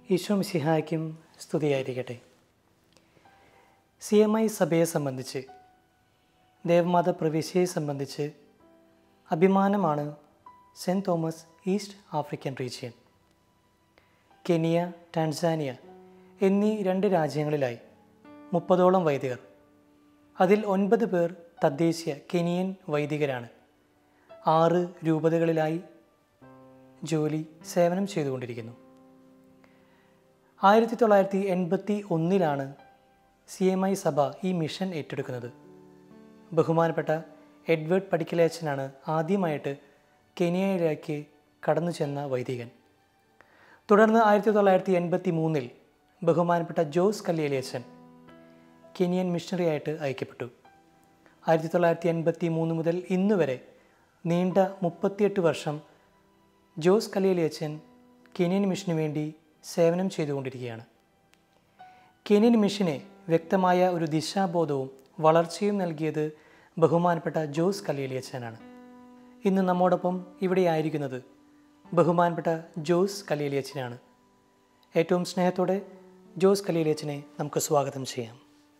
ഈശോ മിശിഹായ്ക്കും സ്തുതിയായിരിക്കട്ടെ C M I സഭയെ സംബന്ധിച്ച് ദേവമാത പ്രവിശ്യയെ സംബന്ധിച്ച് അഭിമാനമാണ് Saint Thomas East African region Kenya Tanzania എന്നീ രണ്ട് രാജ്യങ്ങളിലായി മുപ്പതോളം വൈദികർ അതിൽ ഒൻപത് പേർ തദ്ദേശീയ കെനിയൻ വൈദികരാണ് ആറ് രൂപതകളിലായി ജോലി സേവനം ചെയ്തുകൊണ്ടിരിക്കുന്നു ആയിരത്തി തൊള്ളായിരത്തി എൺപത്തി ഒന്നിലാണ് സി എം ഐ സഭ ഈ മിഷൻ ഏറ്റെടുക്കുന്നത് ബഹുമാനപ്പെട്ട എഡ്വേർഡ് പടിക്കലേച്ചനാണ് ആദ്യമായിട്ട് കെനിയയിലേക്ക് കടന്നു ചെന്ന വൈദികൻ തുടർന്ന് ആയിരത്തി തൊള്ളായിരത്തി എൺപത്തി മൂന്നിൽ ബഹുമാനപ്പെട്ട ജോസ് കല്ലിയലേച്ചൻ കെനിയൻ മിഷണറിയായിട്ട് അയക്കപ്പെട്ടു ആയിരത്തി തൊള്ളായിരത്തി എൺപത്തി മൂന്ന് മുതൽ ഇന്ന് വരെ നീണ്ട മുപ്പത്തിയെട്ട് വർഷം ജോസ് കലിയലിയച്ചൻ കെനിയൻ മിഷന് വേണ്ടി സേവനം ചെയ്തുകൊണ്ടിരിക്കുകയാണ് കെനിയൻ മിഷന് വ്യക്തമായ ഒരു ദിശാബോധവും വളർച്ചയും നൽകിയത് ബഹുമാനപ്പെട്ട ജോസ് കലിയലിയച്ചനാണ് ഇന്ന് നമ്മോടൊപ്പം ഇവിടെ ആയിരിക്കുന്നത് ബഹുമാനപ്പെട്ട ജോസ് കലിയലിയച്ചനാണ് ഏറ്റവും സ്നേഹത്തോടെ ജോസ് കലിയലിയച്ചനെ നമുക്ക് സ്വാഗതം ചെയ്യാം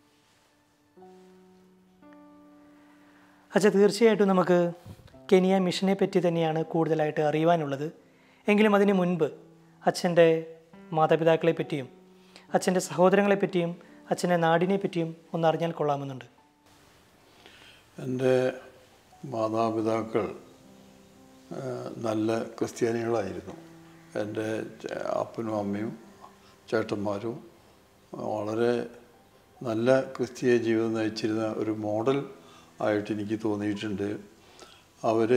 അച്ഛാ തീർച്ചയായിട്ടും നമുക്ക് കെനിയ മിഷനെ പറ്റി തന്നെയാണ് കൂടുതലായിട്ട് അറിയുവാനുള്ളത് എങ്കിലും അതിന് മുൻപ് അച്ഛൻ്റെ മാതാപിതാക്കളെ പറ്റിയും അച്ഛൻ്റെ സഹോദരങ്ങളെ പറ്റിയും അച്ഛൻ്റെ നാടിനെ പറ്റിയും ഒന്ന് അറിഞ്ഞാൽ കൊള്ളാമെന്നുണ്ട് എൻ്റെ മാതാപിതാക്കൾ ആ, നല്ല ക്രിസ്ത്യാനികളായിരുന്നു എൻ്റെ ചേ- അപ്പനും അമ്മയും ചേട്ടന്മാരും വളരെ നല്ല ക്രിസ്തീയ ജീവിതം നയിച്ചിരുന്ന ഒരു മോഡൽ ആയിട്ട് എനിക്ക് തോന്നിയിട്ടുണ്ട് അവർ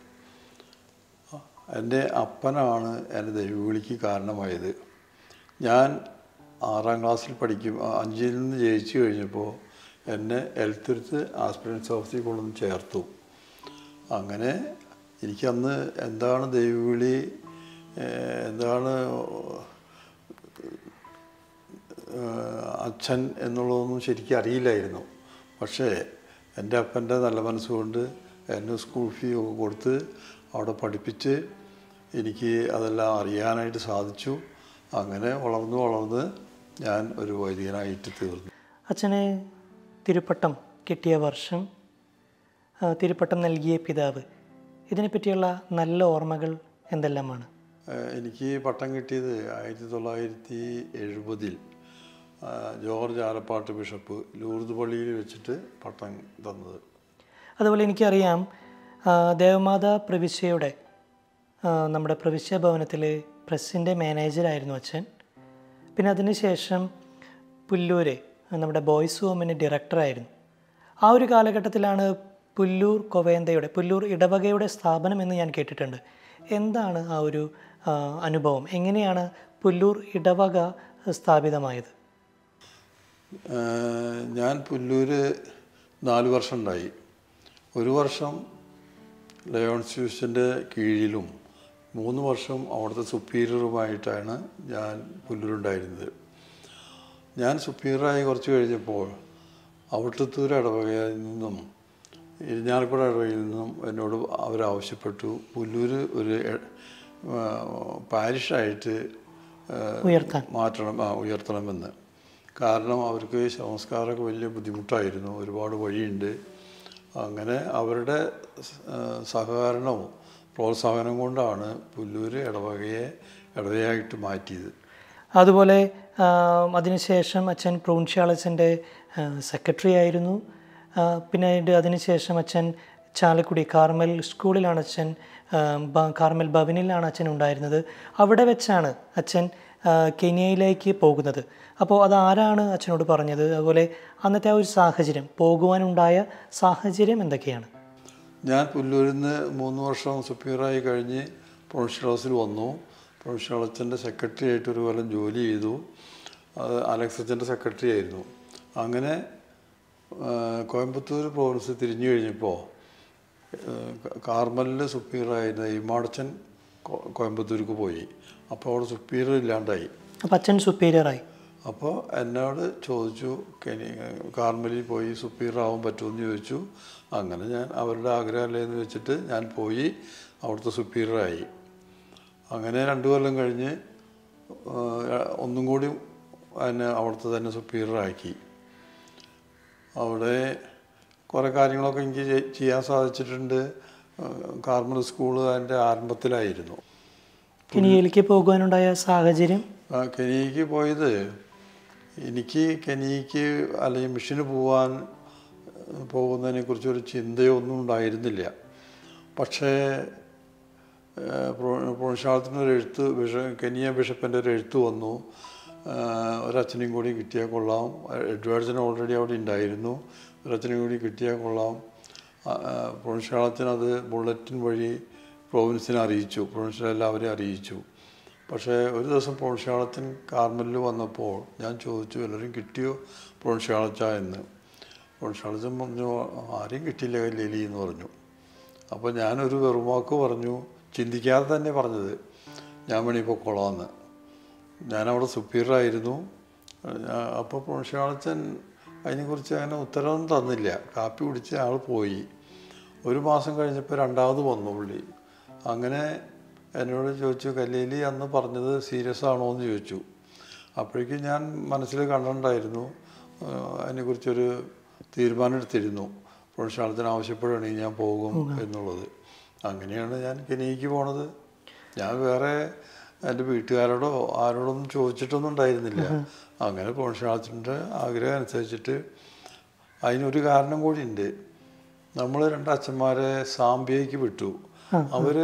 എൻ്റെ അപ്പനാണ് എൻ്റെ ദൈവവിളിക്ക് കാരണമായത് ഞാൻ ആറാം ക്ലാസ്സിൽ പഠിക്കും ആ, അഞ്ചിൽ നിന്ന് ജയിച്ചു കഴിഞ്ഞപ്പോൾ എന്നെ എൽത്തുരുത്ത് ആസ്പിറൻസ് ഓഫീസിൽ കൊണ്ടുവന്ന് ചേർത്തു അങ്ങനെ എനിക്കന്ന് എന്താണ് ദൈവവിളി ഏഹ് എന്താണ് ഏഹ് അച്ഛൻ എന്നുള്ളതൊന്നും ശരിക്കും അറിയില്ലായിരുന്നു പക്ഷേ എൻ്റെ അപ്പൻ്റെ നല്ല മനസ്സുകൊണ്ട് എന്നെ സ്കൂൾ ഫീ ഒക്കെ കൊടുത്ത് അവിടെ പഠിപ്പിച്ച് എനിക്ക് അതെല്ലാം അറിയാനായിട്ട് സാധിച്ചു അങ്ങനെ വളർന്ന് വളർന്ന് ഞാൻ ഒരു വൈദികനായിട്ട് തീർന്നു അച്ഛന് തിരുപ്പട്ടം കിട്ടിയ വർഷം ആ, തിരുപ്പട്ടം നൽകിയ പിതാവ് ഇതിനെപ്പറ്റിയുള്ള നല്ല ഓർമ്മകൾ എന്തെല്ലാമാണ് ഏഹ് എനിക്ക് പട്ടം കിട്ടിയത് ആയിരത്തി തൊള്ളായിരത്തി എഴുപതിൽ ജോർജ് ആലപ്പാട്ട് ബിഷപ്പ് ലൂർദ് പള്ളിയിൽ വെച്ചിട്ട് പട്ടം തന്നത് അതുപോലെ എനിക്കറിയാം ആ, ദേവമാതാ പ്രവിശ്യയുടെ ആ, നമ്മുടെ പ്രവിശ്യ ഭവനത്തിലെ പ്രസ്സിൻ്റെ മാനേജറായിരുന്നു അച്ഛൻ പിന്നെ അതിനുശേഷം പുല്ലൂര് നമ്മുടെ ബോയ്സ് ഹോമിൻ്റെ ഡയറക്ടറായിരുന്നു ആ ഒരു കാലഘട്ടത്തിലാണ് പുല്ലൂർ കൊവേന്തയുടെ പുല്ലൂർ ഇടവകയുടെ സ്ഥാപനം എന്ന് ഞാൻ കേട്ടിട്ടുണ്ട് എന്താണ് ആ ഒരു ആ, അനുഭവം എങ്ങനെയാണ് പുല്ലൂർ ഇടവക സ്ഥാപിതമായത് ഏഹ് ഞാൻ പുല്ലൂര് നാല് വർഷം ഉണ്ടായി ഒരു വർഷം ലയോൺ സ്യൂസിൻ്റെ കീഴിലും മൂന്ന് വർഷം അവിടുത്തെ സുപ്പീരിയറുമായിട്ടാണ് ഞാൻ പുല്ലൂരുണ്ടായിരുന്നത് ഞാൻ സുപ്പീരിയറായി കുറച്ച് കഴിഞ്ഞപ്പോൾ അവിട്ടത്തൂർ ഇടവകയിൽ നിന്നും ഇരിഞ്ഞാലക്കുട ഇടവകയിൽ നിന്നും എന്നോട് അവരാവശ്യപ്പെട്ടു പുല്ലൂര് ഒരു എ- ആ, പാരിഷായിട്ട് ആ, ഉയർത്താൻ മാറ്റണം ആ, ഉയർത്തണമെന്ന് കാരണം അവർക്ക് സംസ്കാരമൊക്കെ വലിയ ബുദ്ധിമുട്ടായിരുന്നു ഒരുപാട് വഴിയുണ്ട് അങ്ങനെ അവരുടെ സ- ആ, സഹകരണവും പ്രോത്സാഹനം കൊണ്ടാണ് പുല്ലൂര് ഇടവകയെ ഇടവകയായിട്ട് മാറ്റിയത് അതുപോലെ ആ, അതിനുശേഷം അച്ഛൻ പ്രൊവിൻഷ്യാളച്ചൻ്റെ സെക്രട്ടറി ആയിരുന്നു ആ, പിന്നീട് അതിനുശേഷം അച്ഛൻ ചാലക്കുടി കാർമൽ സ്കൂളിലാണ് അച്ഛൻ ആ, ബ- കാർമൽ ഭവനിലാണ് അച്ഛൻ ഉണ്ടായിരുന്നത് അവിടെ വെച്ചാണ് അച്ഛൻ ആ, കെനിയയിലേക്ക് പോകുന്നത് അപ്പോൾ അതാരാണ് അച്ഛനോട് പറഞ്ഞത് അതുപോലെ അന്നത്തെ ആ ഒരു സാഹചര്യം പോകുവാനുണ്ടായ സാഹചര്യം എന്തൊക്കെയാണ് ഞാൻ പുല്ലൂരിൽ നിന്ന് മൂന്ന് വർഷം സുപ്പീരിയറായി കഴിഞ്ഞ് പ്രൊഫഷണൽ ഹൗസിൽ വന്നു പ്രൊഫഷണൽ അച്ഛൻ്റെ സെക്രട്ടറി ആയിട്ട് ഒരു കൊല്ലം ജോലി ചെയ്തു അത് അലക്സ് അച്ഛൻ്റെ സെക്രട്ടറി ആയിരുന്നു അങ്ങനെ ആ, കോയമ്പത്തൂർ പ്രോവിൻസ് തിരിഞ്ഞു കഴിഞ്ഞപ്പോൾ കാർമലിൽ സുപ്പീരിയറായിരുന്ന ഇമാടച്ചൻ കോ- കോയമ്പത്തൂർക്ക് പോയി അപ്പോൾ അവിടെ സുപ്പീരിയർ ഇല്ലാണ്ടായി അപ്പോൾ അച്ഛൻ സുപ്പീരിയറായി അപ്പോൾ എന്നോട് ചോദിച്ചു കെനി കാർമലിൽ പോയി സുപ്പീരിയർ ആവാൻ പറ്റുമെന്ന് ചോദിച്ചു അങ്ങനെ ഞാൻ അവരുടെ ആഗ്രഹമല്ലേ എന്ന് വെച്ചിട്ട് ഞാൻ പോയി അവിടുത്തെ സുപ്പീരിയറായി അങ്ങനെ രണ്ടു കൊല്ലം കഴിഞ്ഞ് ഏഹ്, ഒന്നും കൂടി എന്നെ അവിടുത്തെ തന്നെ സുപ്പീരിയറാക്കി അവിടെ കുറേ കാര്യങ്ങളൊക്കെ എനിക്ക് ചെയ്- ചെയ്യാൻ സാധിച്ചിട്ടുണ്ട് ഏഹ്, കാർമൽ സ്കൂൾ അതിൻ്റെ ആരംഭത്തിലായിരുന്നു കെനിയയിലേക്ക് പോകുവാനുണ്ടായ സാഹചര്യം ആ, കെനിയയ്ക്ക് പോയത് എനിക്ക് കെനിയയ്ക്ക് അല്ലെങ്കിൽ മിഷന് പോവാൻ പോകുന്നതിനെ കുറിച്ചൊരു ചിന്തയോ ഒന്നും ഉണ്ടായിരുന്നില്ല പക്ഷേ പ്രൊവിൻഷ്യാളത്തിൻ്റെ ഒരു എഴുത്ത് ബിഷ കെനിയ ബിഷപ്പിൻ്റെ ഒരു എഴുത്ത് വന്നു ആ, ഒരച്ഛനെയും കൂടി കിട്ടിയാൽ കൊള്ളാം എഡ്വേർഡ്സിന് ഓൾറെഡി അവിടെ ഉണ്ടായിരുന്നു ഒരച്ഛനെയും കൂടി കിട്ടിയാൽ കൊള്ളാം പ്രൊവിൻഷ്യാളത്തിന് അത് ബുള്ളറ്റിൻ വഴി പ്രോവിൻസിനെ അറിയിച്ചു പ്രൊവിൻഷ്യൽ എല്ലാവരെയും അറിയിച്ചു പക്ഷേ ഒരു ദിവസം പ്രൊവിൻഷ്യാളത്തിൻ കാർമലിൽ വന്നപ്പോൾ ഞാൻ ചോദിച്ചു എല്ലാവരും കിട്ടിയോ പ്രൊവിൻഷ്യാളച്ച എന്ന് പ്രൊവിൻഷ്യാളച്ചൻ പറഞ്ഞു ആരെയും കിട്ടിയില്ല ലിലി എന്ന് പറഞ്ഞു അപ്പോൾ ഞാനൊരു വെറുവാക്ക് പറഞ്ഞു ചിന്തിക്കാതെ തന്നെ പറഞ്ഞത് ഞാൻ വേണി പൊക്കോളാമെന്ന് ഞാനവിടെ സുപ്പീരിയറായിരുന്നു അപ്പോൾ പ്രൊവിൻഷ്യാളച്ചൻ അതിനെക്കുറിച്ച് അങ്ങനെ ഉത്തരവൊന്നും തന്നില്ല കാപ്പി കുടിച്ച് ആൾ പോയി ഒരു മാസം കഴിഞ്ഞപ്പോൾ രണ്ടാമത് വന്നു പുള്ളി അങ്ങനെ എന്നോട് ചോദിച്ചു കല്ലേലി അന്ന് പറഞ്ഞത് സീരിയസ് ആണോ എന്ന് ചോദിച്ചു അപ്പോഴേക്കും ഞാൻ മനസ്സിൽ കണ്ടിട്ടുണ്ടായിരുന്നു ആഹ് അതിനെക്കുറിച്ചൊരു തീരുമാനം എടുത്തിരുന്നു പ്രൊഫഷണത്തിന് ആവശ്യപ്പെടുകയാണെങ്കിൽ ഞാൻ പോകും എന്നുള്ളത് അങ്ങനെയാണ് ഞാൻ കെനിയയ്ക്ക് പോണത് ഞാൻ വേറെ എൻ്റെ വീട്ടുകാരോടോ ആരോടൊന്നും ചോദിച്ചിട്ടൊന്നും ഉണ്ടായിരുന്നില്ല അങ്ങനെ പ്രൊഫഷണത്തിൻ്റെ ആഗ്രഹം അനുസരിച്ചിട്ട് അതിനൊരു കാരണം കൂടി ഉണ്ട് നമ്മൾ രണ്ട് അച്ഛന്മാരെ സാമ്പിയയ്ക്ക് വിട്ടു അവർ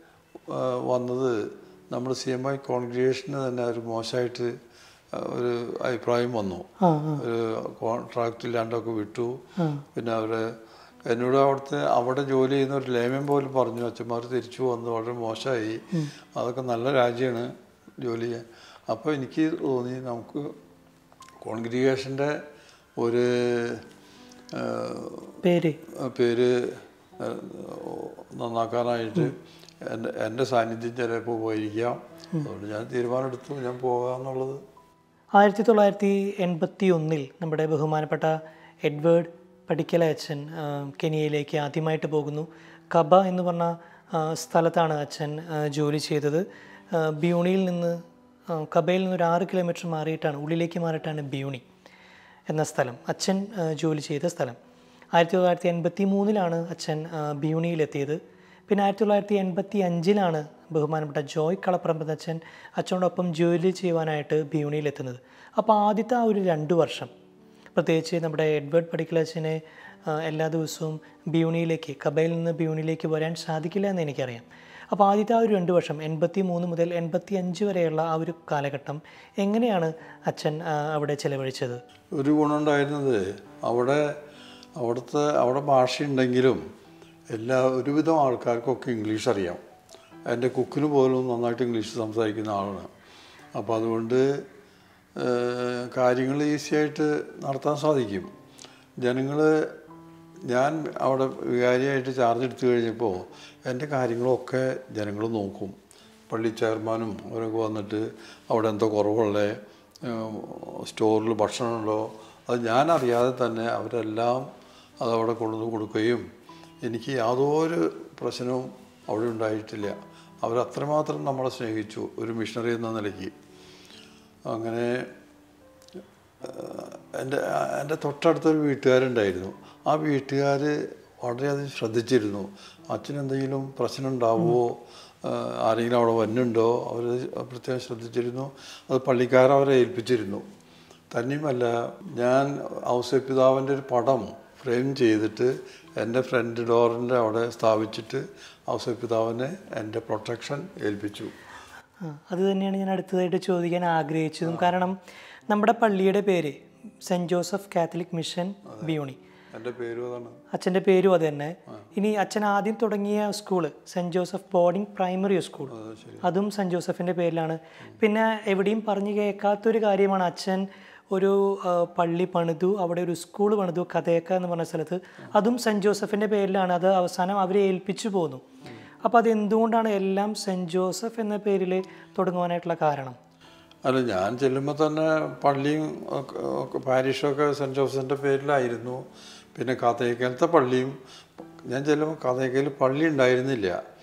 വന്നത് നമ്മുടെ സി എം ഐ കോൺഗ്രിഗേഷന് തന്നെ ഒരു മോശമായിട്ട് ആ, ഒരു അഭിപ്രായം വന്നു ആ ആ ഒരു കോൺട്രാക്റ്റ് ഇല്ലാണ്ടൊക്കെ വിട്ടു പിന്നെ അവർ എന്നോട് അവിടുത്തെ അവിടെ ജോലി ചെയ്യുന്ന ഒരു ലേമ്യം പോലും പറഞ്ഞു അച്ഛന്മാർ തിരിച്ചു വന്നു വളരെ മോശമായി അതൊക്കെ നല്ല രാജ്യമാണ് ജോലി ചെയ്യാൻ അപ്പോൾ എനിക്ക് തോന്നി നമുക്ക് കോൺഗ്രിഗേഷൻ്റെ ഒരു ആ, പേര് പേര് നന്നാക്കാനായിട്ട് എൻ്റെ എൻ്റെ സാന്നിധ്യം ചിലപ്പോൾ പോയിരിക്കാം അതുകൊണ്ട് ഞാൻ തീരുമാനമെടുത്തു ഞാൻ പോകാമെന്നുള്ളത് ആയിരത്തി തൊള്ളായിരത്തി എൺപത്തി ഒന്നിൽ നമ്മുടെ ബഹുമാനപ്പെട്ട എഡ്വേർഡ് പടിക്കലയച്ചൻ ആ, കെനിയയിലേക്ക് ആദ്യമായിട്ട് പോകുന്നു കബ എന്ന് പറഞ്ഞ ആ, സ്ഥലത്താണ് അച്ഛൻ ആ, ജോലി ചെയ്തത് ആ, ബ്യൂണിയിൽ നിന്ന് ആ, കബയിൽ നിന്ന് ഒരു ആറ് കിലോമീറ്റർ മാറിയിട്ടാണ് ഉള്ളിലേക്ക് മാറിയിട്ടാണ് ബ്യൂണി എന്ന സ്ഥലം അച്ഛൻ ആ, ജോലി ചെയ്ത സ്ഥലം ആയിരത്തി തൊള്ളായിരത്തി എൺപത്തി മൂന്നിലാണ് അച്ഛൻ ആ, ബ്യൂണിയിലെത്തിയത് പിന്നെ ആയിരത്തി തൊള്ളായിരത്തി എൺപത്തി അഞ്ചിലാണ് ബഹുമാനപ്പെട്ട ജോയ് കളപ്പറമ്പ് അച്ഛൻ അച്ഛനോടൊപ്പം ജോലി ചെയ്യുവാനായിട്ട് ബ്യൂണിയിലെത്തുന്നത് അപ്പോൾ ആദ്യത്തെ ആ ഒരു രണ്ട് വർഷം പ്രത്യേകിച്ച് നമ്മുടെ എഡ്വേർഡ് പടിക്കലച്ചനെ എല്ലാ ദിവസവും ബ്യൂണിയിലേക്ക് കബയിൽ നിന്ന് ബ്യൂണിയിലേക്ക് വരാൻ സാധിക്കില്ല എന്ന് എനിക്കറിയാം അപ്പോൾ ആദ്യത്തെ ആ ഒരു രണ്ട് വർഷം എൺപത്തി മൂന്ന് മുതൽ എൺപത്തി അഞ്ച് വരെയുള്ള ആ ഒരു കാലഘട്ടം എങ്ങനെയാണ് അച്ഛൻ ആ, അവിടെ ചെലവഴിച്ചത് ഒരു ഗുണമുണ്ടായിരുന്നത് അവിടെ അവിടുത്തെ അവിടെ ഭാഷയുണ്ടെങ്കിലും എല്ലാ ഒരുവിധം ആൾക്കാർക്കൊക്കെ ഇംഗ്ലീഷ് അറിയാം എൻ്റെ കുക്കിന് പോലും നന്നായിട്ട് ഇംഗ്ലീഷ് സംസാരിക്കുന്ന ആളാണ് അപ്പോൾ അതുകൊണ്ട് കാര്യങ്ങൾ ഈസിയായിട്ട് നടത്താൻ സാധിക്കും ജനങ്ങൾ ഞാൻ അവിടെ വികാരിയായിട്ട് ചാർജ് എടുത്തു കഴിഞ്ഞപ്പോൾ എൻ്റെ കാര്യങ്ങളൊക്കെ ജനങ്ങൾ നോക്കും പള്ളി ചെയർമാനും അവരൊക്കെ വന്നിട്ട് അവിടെ എന്തോ കുറവുള്ള സ്റ്റോറിൽ ഭക്ഷണമുണ്ടോ അത് ഞാൻ അറിയാതെ തന്നെ അവരെല്ലാം അതവിടെ കൊണ്ടുവന്ന് കൊടുക്കുകയും എനിക്ക് യാതൊരു പ്രശ്നവും അവിടെ ഉണ്ടായിട്ടില്ല അവരത്രമാത്രം നമ്മളെ സ്നേഹിച്ചു ഒരു മിഷണറി എന്ന നിലയ്ക്ക് അങ്ങനെ എൻ്റെ എൻ്റെ തൊട്ടടുത്തൊരു വീട്ടുകാരുണ്ടായിരുന്നു ആ വീട്ടുകാർ വളരെയധികം ശ്രദ്ധിച്ചിരുന്നു അച്ഛനെന്തെങ്കിലും പ്രശ്നം ഉണ്ടാവുമോ ആരെങ്കിലും അവിടെ വന്നുണ്ടോ അവർ പ്രത്യേകം ശ്രദ്ധിച്ചിരുന്നു അത് പള്ളിക്കാർ അവരെ ഏൽപ്പിച്ചിരുന്നു തന്നെയുമല്ല ഞാൻ ഔസപിതാവിൻ്റെ ഒരു പടം ഫ്രെയിം ചെയ്തിട്ട് എൻ്റെ ഫ്രണ്ട് ഡോറിൻ്റെ അവിടെ സ്ഥാപിച്ചിട്ട് ഔസപിതാവിനെ എൻ്റെ പ്രൊട്ടക്ഷൻ ഏൽപ്പിച്ചു ആ, അത് തന്നെയാണ് ഞാൻ അടുത്തതായിട്ട് ചോദിക്കാൻ ആഗ്രഹിച്ചതും കാരണം നമ്മുടെ പള്ളിയുടെ പേര് സെൻറ് ജോസഫ് കാത്തലിക് മിഷൻ ബിയോണി എൻ്റെ പേരും അതാണ് അച്ഛൻ്റെ പേരും അത് തന്നെ ഇനി അച്ഛൻ ആദ്യം തുടങ്ങിയ school Saint Joseph boarding primary school അത് ശരി അതും സെൻറ് ജോസഫിൻ്റെ പേരിലാണ് പിന്നെ എവിടെയും പറഞ്ഞു കേൾക്കാത്തൊരു കാര്യമാണ് അച്ഛൻ ഒരു ആ, പള്ളി പണിതു അവിടെ ഒരു സ്കൂൾ പണിതു കഥയക്ക എന്ന് പറഞ്ഞ സ്ഥലത്ത് അതും സെൻറ് ജോസഫിൻ്റെ പേരിലാണ് അത് അവസാനം അവരെ ഏൽപ്പിച്ചു പോന്നു അപ്പോൾ അത് എന്തുകൊണ്ടാണ് എല്ലാം സെൻറ് ജോസഫ് എന്ന പേരിൽ തുടങ്ങുവാനായിട്ടുള്ള കാരണം അല്ല ഞാൻ ചെല്ലുമ്പോൾ തന്നെ പള്ളിയും ഒക്കെ ഒക്കെ പാരീഷൊക്കെ സെൻറ്റ് ജോസഫിൻ്റെ പേരിലായിരുന്നു പിന്നെ കാതേക്കലത്തെ പള്ളിയും ഞാൻ ചെല്ലുമ്പോൾ കാതേക്കയിൽ പള്ളി ഉണ്ടായിരുന്നില്ല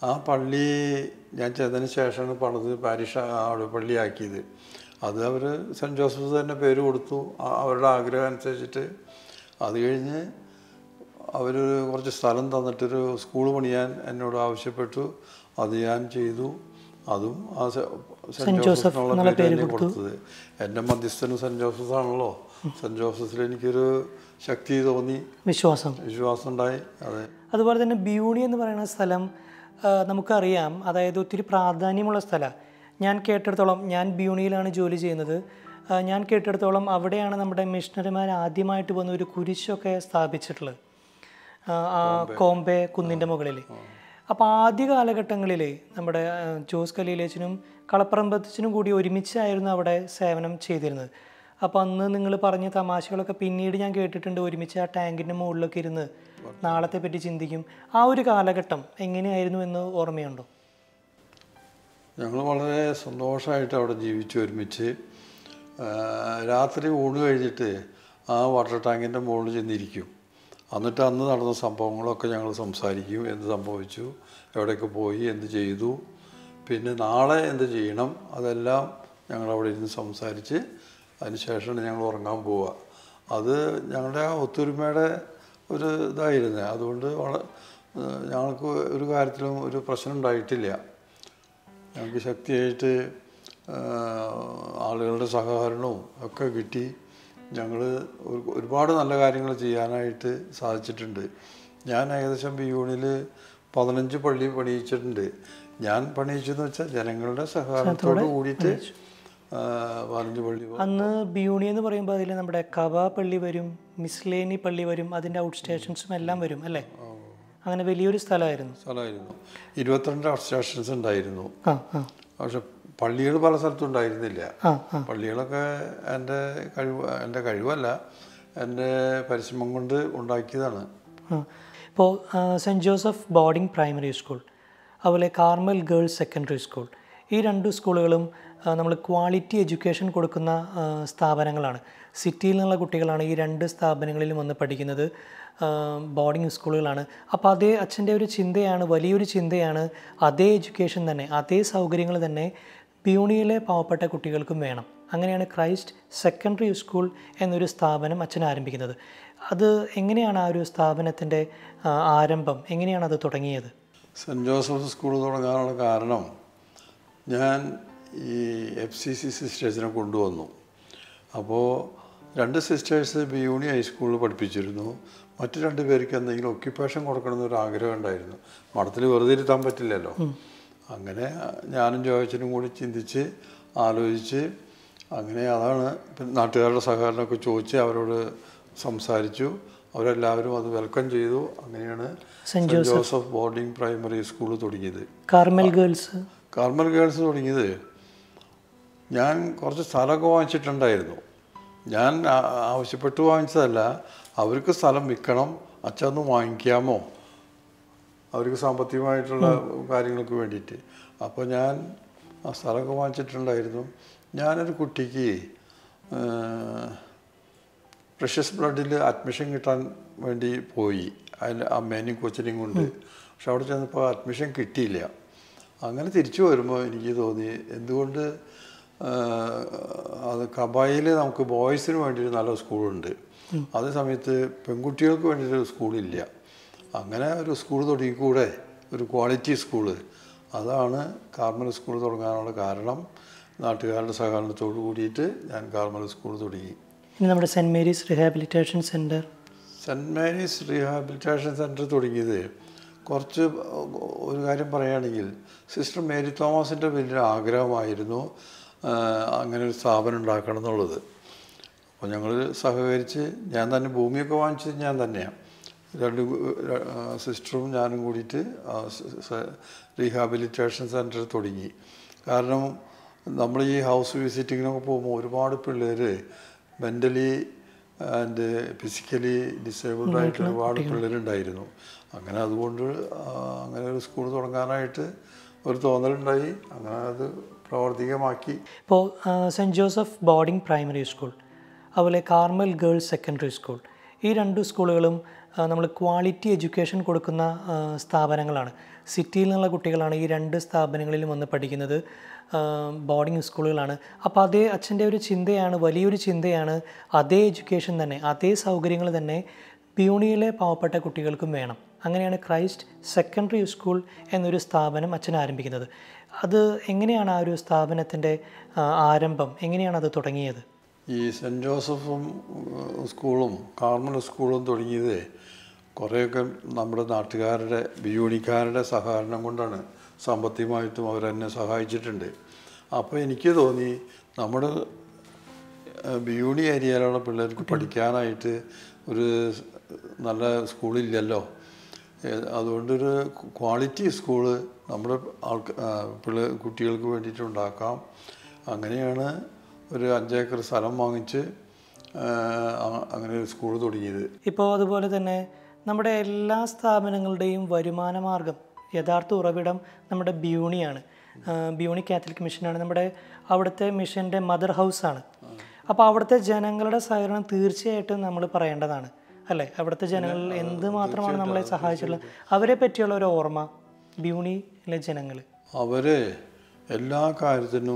ആ പള്ളി ഞാൻ ചെന്നതിന് ശേഷമാണ് പണിത് പാരിഷ അവിടെ പള്ളിയാക്കിയത് അത് അവർ സെൻറ്റ് ജോസഫ് തന്നെ പേര് കൊടുത്തു ആ- അവരുടെ ആഗ്രഹം അനുസരിച്ചിട്ട് അത് കഴിഞ്ഞ് അവർ കുറച്ച് സ്ഥലം തന്നിട്ടൊരു സ്കൂൾ പണിയാൻ എന്നോട് ആവശ്യപ്പെട്ടു അത് ഞാൻ ചെയ്തു അതും ആ സെ- സെൻറ്റ് ജോസഫ് എന്നുള്ള പേര് തന്നെ കൊടുത്തത് എൻ്റെ മധ്യസ്ഥനും സെൻറ്റ് ജോസഫ് ആണല്ലോ സെൻറ്റ് ജോസഫിൽ എനിക്കൊരു ശക്തി തോന്നി വിശ്വാസം വിശ്വാസം ഉണ്ടായി അതെ അതുപോലെ തന്നെ ബ്യൂണി എന്ന് പറയുന്ന സ്ഥലം ആ, നമുക്കറിയാം അതായത് ഒത്തിരി പ്രാധാന്യമുള്ള സ്ഥലമാണ് ഞാൻ കേട്ടിടത്തോളം ഞാൻ ബ്യൂണിയിലാണ് ജോലി ചെയ്യുന്നത് ആ, ഞാൻ കേട്ടിടത്തോളം അവിടെയാണ് നമ്മുടെ മിഷണറിമാർ ആദ്യമായിട്ട് വന്ന് ഒരു കുരിശൊക്കെ സ്ഥാപിച്ചിട്ടുള്ളത് ആ, ആ കോമ്പെ കുന്നിൻ്റെ മുകളിൽ അപ്പോൾ ആദ്യ കാലഘട്ടങ്ങളിൽ നമ്മുടെ ആ, ജോസ് കലീലേച്ചനും കളപ്പറമ്പത്തച്ഛനും കൂടി ഒരുമിച്ചായിരുന്നു അവിടെ സേവനം ചെയ്തിരുന്നത് അപ്പോൾ അന്ന് നിങ്ങൾ പറഞ്ഞ തമാശകളൊക്കെ പിന്നീട് ഞാൻ കേട്ടിട്ടുണ്ട് ഒരുമിച്ച് ആ ടാങ്കിൻ്റെ മുകളിലൊക്കെ ഇരുന്ന് നാളത്തെ പറ്റി ചിന്തിക്കും ആ ഒരു കാലഘട്ടം എങ്ങനെയായിരുന്നു എന്ന് ഓർമ്മയുണ്ടോ ഞങ്ങൾ വളരെ സന്തോഷമായിട്ട് അവിടെ ജീവിച്ചു ഒരുമിച്ച് ആ, രാത്രി ഊണ് കഴിഞ്ഞിട്ട് ആ വാട്ടർ ടാങ്കിൻ്റെ മുകളിൽ ചെന്നിരിക്കും എന്നിട്ട് അന്ന് നടന്ന സംഭവങ്ങളൊക്കെ ഞങ്ങൾ സംസാരിക്കും എന്ത് സംഭവിച്ചു എവിടെയൊക്കെ പോയി എന്ത് ചെയ്തു പിന്നെ നാളെ എന്ത് ചെയ്യണം അതെല്ലാം ഞങ്ങൾ അവിടെ ഇരുന്ന് സംസാരിച്ച് അതിന് ശേഷമാണ് ഞങ്ങൾ ഉറങ്ങാൻ പോവുക അത് ഞങ്ങളുടെ ആ ഒത്തൊരുമയുടെ ഒരു ഇതായിരുന്നു അതുകൊണ്ട് വള ഞങ്ങൾക്ക് ഒരു കാര്യത്തിലും ഒരു പ്രശ്നം ഉണ്ടായിട്ടില്ല ഞങ്ങൾക്ക് ശക്തിയായിട്ട് ആ, ആളുകളുടെ സഹകരണവും ഒക്കെ കിട്ടി ഞങ്ങൾ ഒരുപാട് നല്ല കാര്യങ്ങൾ ചെയ്യാനായിട്ട് സാധിച്ചിട്ടുണ്ട് ഞാൻ ഏകദേശം ബിയൂണിൽ പതിനഞ്ച് പള്ളി പണിയിച്ചിട്ടുണ്ട് ഞാൻ പണിയിച്ചെന്ന് വെച്ചാൽ ജനങ്ങളുടെ സഹകരണത്തോട് കൂടിയിട്ട് ആ, പതിനഞ്ച് പള്ളി അന്ന് ബിയൂണി എന്ന് പറയുമ്പോൾ അതിൽ നമ്മുടെ കവ പള്ളി വരും മിസ്ലേനി പള്ളി വരും അതിൻ്റെ ഔട്ട് സ്റ്റേഷൻസും എല്ലാം വരും അല്ലേ അങ്ങനെ വലിയൊരു സ്ഥലമായിരുന്നു സ്ഥലമായിരുന്നു ഇരുപത്തിരണ്ട് സ്റ്റേഷൻസ് ഉണ്ടായിരുന്നു ആ ആ പക്ഷെ പള്ളികൾ പല സ്ഥലത്തും ഉണ്ടായിരുന്നില്ല ആ ആ പള്ളികളൊക്കെ എൻ്റെ കഴിവ് എൻ്റെ കഴിവല്ല എൻ്റെ പരിശ്രമം കൊണ്ട് ഉണ്ടാക്കിയതാണ് ഇപ്പോൾ Saint Joseph boarding primary school അതുപോലെ കാർമൽ ഗേൾസ് സെക്കൻഡറി സ്കൂൾ ഈ രണ്ട് സ്കൂളുകളും നമ്മൾ ക്വാളിറ്റി എഡ്യൂക്കേഷൻ കൊടുക്കുന്ന ആ, സ്ഥാപനങ്ങളാണ് സിറ്റിയിൽ നിന്നുള്ള കുട്ടികളാണ് ഈ രണ്ട് സ്ഥാപനങ്ങളിലും വന്ന് പഠിക്കുന്നത് ബോർഡിംഗ് സ്കൂളുകളാണ് അപ്പോൾ അതേ അച്ഛൻ്റെ ഒരു ചിന്തയാണ് വലിയൊരു ചിന്തയാണ് അതേ എഡ്യൂക്കേഷൻ തന്നെ അതേ സൗകര്യങ്ങൾ തന്നെ പ്യൂണിയിലെ പാവപ്പെട്ട കുട്ടികൾക്കും വേണം അങ്ങനെയാണ് ക്രൈസ്റ്റ് സെക്കൻഡറി സ്കൂൾ എന്നൊരു സ്ഥാപനം അച്ഛൻ ആരംഭിക്കുന്നത് അത് എങ്ങനെയാണ് ആ ഒരു സ്ഥാപനത്തിൻ്റെ ആ, ആരംഭം എങ്ങനെയാണ് അത് തുടങ്ങിയത് സെൻറ്റ് ജോസഫ് സ്കൂൾ തുടങ്ങാനുള്ള കാരണം ഞാൻ ഈ എഫ് സി സി സിസ്റ്റേഴ്സിനെ കൊണ്ടുവന്നു അപ്പോൾ രണ്ട് സിസ്റ്റേഴ്സ് ബിയൂണി ഹൈസ്കൂളിൽ പഠിപ്പിച്ചിരുന്നു മറ്റു രണ്ട് പേർക്ക് എന്തെങ്കിലും ഒക്യുപ്പേഷൻ കൊടുക്കണമെന്നൊരു ആഗ്രഹം ഉണ്ടായിരുന്നു മഠത്തിൽ വെറുതെ ഇരുത്താൻ പറ്റില്ലല്ലോ അങ്ങനെ ഞാനും ജോയച്ചനും കൂടി ചിന്തിച്ച് ആലോചിച്ച് അങ്ങനെ അതാണ് പിന്നെ നാട്ടുകാരുടെ സഹകരണമൊക്കെ ചോദിച്ച് അവരോട് സംസാരിച്ചു അവരെല്ലാവരും അത് വെൽക്കം ചെയ്തു അങ്ങനെയാണ് Saint Saint Joseph boarding primary school തുടങ്ങിയത് കാർമൽ ഗേൾസ് കാർമൽ ഗേൾസ് തുടങ്ങിയത് ഞാൻ കുറച്ച് സ്ഥലമൊക്കെ വാങ്ങിച്ചിട്ടുണ്ടായിരുന്നു ഞാൻ ആ- ആവശ്യപ്പെട്ട് വാങ്ങിച്ചതല്ല അവർക്ക് സ്ഥലം വിൽക്കണം അച്ഛന്ന് വാങ്ങിക്കാമോ അവർക്ക് സാമ്പത്തികമായിട്ടുള്ള കാര്യങ്ങൾക്ക് വേണ്ടിയിട്ട് അപ്പോൾ ഞാൻ ആ സ്ഥലമൊക്കെ വാങ്ങിച്ചിട്ടുണ്ടായിരുന്നു ഞാനൊരു കുട്ടിക്ക് പ്രഷ്യസ് ബ്ലഡിൽ അഡ്മിഷൻ കിട്ടാൻ വേണ്ടി പോയി അതിൽ അമ്മേനെയും കൊച്ചിനെയും കൊണ്ട് പക്ഷെ അവിടെ ചെന്നപ്പോൾ അഡ്മിഷൻ കിട്ടിയില്ല അങ്ങനെ തിരിച്ചു വരുമ്പോൾ എനിക്ക് തോന്നി എന്തുകൊണ്ട് ആ, അത് കബായിൽ നമുക്ക് ബോയ്സിന് വേണ്ടിയിട്ട് നല്ല സ്കൂളുണ്ട് അതേ സമയത്ത് പെൺകുട്ടികൾക്ക് വേണ്ടിയിട്ട് സ്കൂളില്ല അങ്ങനെ ഒരു സ്കൂൾ തുടങ്ങിക്കൂടെ ഒരു ക്വാളിറ്റി സ്കൂള് അതാണ് കാർമൽ സ്കൂൾ തുടങ്ങാനുള്ള കാരണം നാട്ടുകാരുടെ സഹകരണത്തോട് കൂടിയിട്ട് ഞാൻ കാർമൽ സ്കൂൾ തുടങ്ങി ഇനി നമ്മുടെ Saint Mary's rehabilitation centre Saint Mary's rehabilitation centre തുടങ്ങിയത് കുറച്ച് ഒരു കാര്യം പറയുകയാണെങ്കിൽ സിസ്റ്റർ മേരി തോമസിൻ്റെ വലിയൊരു ആഗ്രഹമായിരുന്നു ആ, അങ്ങനെ ഒരു സ്ഥാപനം ഉണ്ടാക്കണം എന്നുള്ളത് അപ്പോൾ ഞങ്ങൾ സഹകരിച്ച് ഞാൻ തന്നെ ഭൂമിയൊക്കെ വാങ്ങിച്ചത് ഞാൻ തന്നെയാണ് രണ്ട് കു- ആ, സിസ്റ്ററും ഞാനും കൂടിയിട്ട് ആ സ- സ- റീഹാബിലിറ്റേഷൻ സെൻറ്റർ തുടങ്ങി കാരണം നമ്മൾ ഈ ഹൗസ് വിസിറ്റിങ്ങിനൊക്കെ പോകുമ്പോൾ ഒരുപാട് പിള്ളേർ മെൻ്റലി ആൻഡ് ഫിസിക്കലി ഡിസേബിൾഡ് ആയിട്ട് ഒരുപാട് പിള്ളേരുണ്ടായിരുന്നു അങ്ങനെ അതുകൊണ്ട് ആ, അങ്ങനെ ഒരു സ്കൂൾ തുടങ്ങാനായിട്ട് ഒരു തോന്നലുണ്ടായി അങ്ങനെ അത് പ്രാവർത്തികമാക്കി ഇപ്പോൾ Saint Joseph boarding primary school അതുപോലെ കാർമൽ ഗേൾസ് സെക്കൻഡറി സ്കൂൾ ഈ രണ്ട് സ്കൂളുകളും നമ്മൾ ക്വാളിറ്റി എഡ്യൂക്കേഷൻ കൊടുക്കുന്ന ആ, സ്ഥാപനങ്ങളാണ് സിറ്റിയിൽ നിന്നുള്ള കുട്ടികളാണ് ഈ രണ്ട് സ്ഥാപനങ്ങളിലും വന്ന് പഠിക്കുന്നത് ബോർഡിംഗ് സ്കൂളുകളാണ് അപ്പോൾ അതേ അച്ഛൻ്റെ ഒരു ചിന്തയാണ് വലിയൊരു ചിന്തയാണ് അതേ എഡ്യൂക്കേഷൻ തന്നെ അതേ സൗകര്യങ്ങൾ തന്നെ പ്യൂണിയിലെ പാവപ്പെട്ട കുട്ടികൾക്കും വേണം അങ്ങനെയാണ് ക്രൈസ്റ്റ് സെക്കൻഡറി സ്കൂൾ എന്നൊരു സ്ഥാപനം അച്ഛൻ ആരംഭിക്കുന്നത് അത് എങ്ങനെയാണ് ആ ഒരു സ്ഥാപനത്തിൻ്റെ ആ, ആരംഭം എങ്ങനെയാണ് അത് തുടങ്ങിയത് ഈ സെൻറ്റ് ജോസഫും ഉം, സ്കൂളും കാർമൽ സ്കൂളും തുടങ്ങിയത് കുറേയൊക്കെ നമ്മുടെ നാട്ടുകാരുടെ ബിയൂണിക്കാരുടെ സഹകരണം കൊണ്ടാണ് സാമ്പത്തികമായിട്ടും അവരെന്നെ സഹായിച്ചിട്ടുണ്ട് അപ്പോൾ എനിക്ക് തോന്നി നമ്മുടെ ഏഹ്, ബിയൂണി ഏരിയയിലുള്ള പിള്ളേർക്ക് പഠിക്കാനായിട്ട് ഒരു സ് നല്ല സ്കൂളില്ലല്ലോ ഏഹ്, അതുകൊണ്ടൊരു ക്വാളിറ്റി സ്കൂള് നമ്മുടെ ആൾക്ക് പിള്ളേ കുട്ടികൾക്ക് വേണ്ടിയിട്ട് ഉണ്ടാക്കാം അങ്ങനെയാണ് ഒരു അഞ്ചേക്കർ സ്ഥലം വാങ്ങിച്ച് ഏഹ്, അ- അങ്ങനെ ഒരു സ്കൂൾ തുടങ്ങിയത് ഇപ്പോൾ അതുപോലെ തന്നെ നമ്മുടെ എല്ലാ സ്ഥാപനങ്ങളുടെയും വരുമാന മാർഗം യഥാർത്ഥ ഉറവിടം നമ്മുടെ ബ്യൂണിയാണ് ആ, ബ്യൂണി കാത്തലിക് മിഷനാണ് നമ്മുടെ അവിടുത്തെ മിഷൻ്റെ മദർ ഹൗസാണ് അപ്പോൾ അവിടുത്തെ ജനങ്ങളുടെ സഹകരണം തീർച്ചയായിട്ടും നമ്മൾ പറയേണ്ടതാണ് അല്ലേ അവിടുത്തെ ജനങ്ങൾ എന്ത് മാത്രമാണ് നമ്മളെ സഹായിച്ചിട്ടുള്ളത് അവരെ പറ്റിയുള്ള ഒരു ഓർമ്മ ബ്യൂണിയിലെ ജനങ്ങൾ അവർ എല്ലാ കാര്യത്തിനും